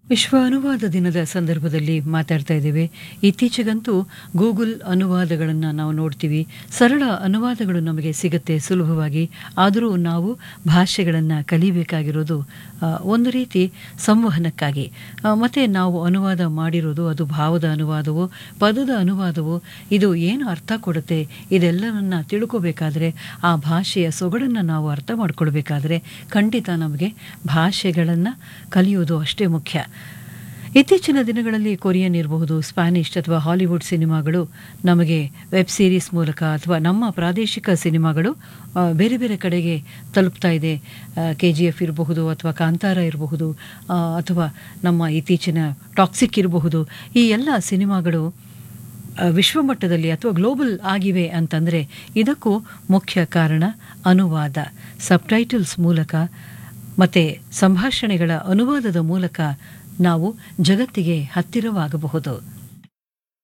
ವಿಶ್ವ ಅನುವಾದ ದಿನದ ಸಂದರ್ಭದಲ್ಲಿ ಮಾತಾಡ್ತಾ ಇದ್ದೇವೆ ಇತ್ತೀಚೆಗಂತೂ ಗೂಗಲ್ ಅನುವಾದಗಳನ್ನು ನಾವು ನೋಡ್ತೀವಿ ಸರಳ ಅನುವಾದಗಳು ನಮಗೆ ಸಿಗುತ್ತೆ ಸುಲಭವಾಗಿ ಆದರೂ ನಾವು ಭಾಷೆಗಳನ್ನು ಕಲಿಬೇಕಾಗಿರೋದು ಆ, ಒಂದು ರೀತಿ ಸಂವಹನಕ್ಕಾಗಿ ಆ, ಮತ್ತೆ ನಾವು ಅನುವಾದ ಮಾಡಿರೋದು ಅದು ಭಾವದ ಅನುವಾದವೋ ಪದದ ಅನುವಾದವೋ ಇದು ಏನು ಅರ್ಥ ಕೊಡುತ್ತೆ ಇದೆಲ್ಲವನ್ನ ತಿಳ್ಕೋಬೇಕಾದ್ರೆ ಆ ಭಾಷೆಯ ಸೊಗಡನ್ನು ನಾವು ಅರ್ಥ ಮಾಡ್ಕೊಳ್ಬೇಕಾದ್ರೆ ಖಂಡಿತ ನಮಗೆ ಭಾಷೆಗಳನ್ನು ಕಲಿಯೋದು ಅಷ್ಟೇ ಮುಖ್ಯ ಇತ್ತೀಚಿನ ದಿನಗಳಲ್ಲಿ ಕೊರಿಯನ್ ಇರಬಹುದು ಸ್ಪ್ಯಾನಿಷ್ ಅಥವಾ ಹಾಲಿವುಡ್ ಸಿನಿಮಾಗಳು ನಮಗೆ ವೆಬ್ ಸೀರೀಸ್ ಮೂಲಕ ಅಥವಾ ನಮ್ಮ ಪ್ರಾದೇಶಿಕ ಸಿನಿಮಾಗಳು ಆ, ಬೇರೆ ಬೇರೆ ಕಡೆಗೆ ತಲುಪ್ತಾ ಇದೆ ಕೆ ಜಿ ಎಫ್ ಇರಬಹುದು ಅಥವಾ ಕಾಂತಾರ ಇರಬಹುದು ಆ, ಅಥವಾ ನಮ್ಮ ಇತ್ತೀಚಿನ ಟಾಕ್ಸಿಕ್ ಇರಬಹುದು ಈ ಎಲ್ಲ ಸಿನಿಮಾಗಳು ಆ, ವಿಶ್ವಮಟ್ಟದಲ್ಲಿ ಅಥವಾ ಗ್ಲೋಬಲ್ ಆಗಿವೆ ಅಂತಂದರೆ ಇದಕ್ಕೂ ಮುಖ್ಯ ಕಾರಣ ಅನುವಾದ ಸಬ್ಟೈಟಲ್ಸ್ ಮೂಲಕ ಮತ್ತು ಸಂಭಾಷಣೆಗಳ ಅನುವಾದದ ಮೂಲಕ ನಾವು ಜಗತ್ತಿಗೆ ಹತ್ತಿರವಾಗಬಹುದು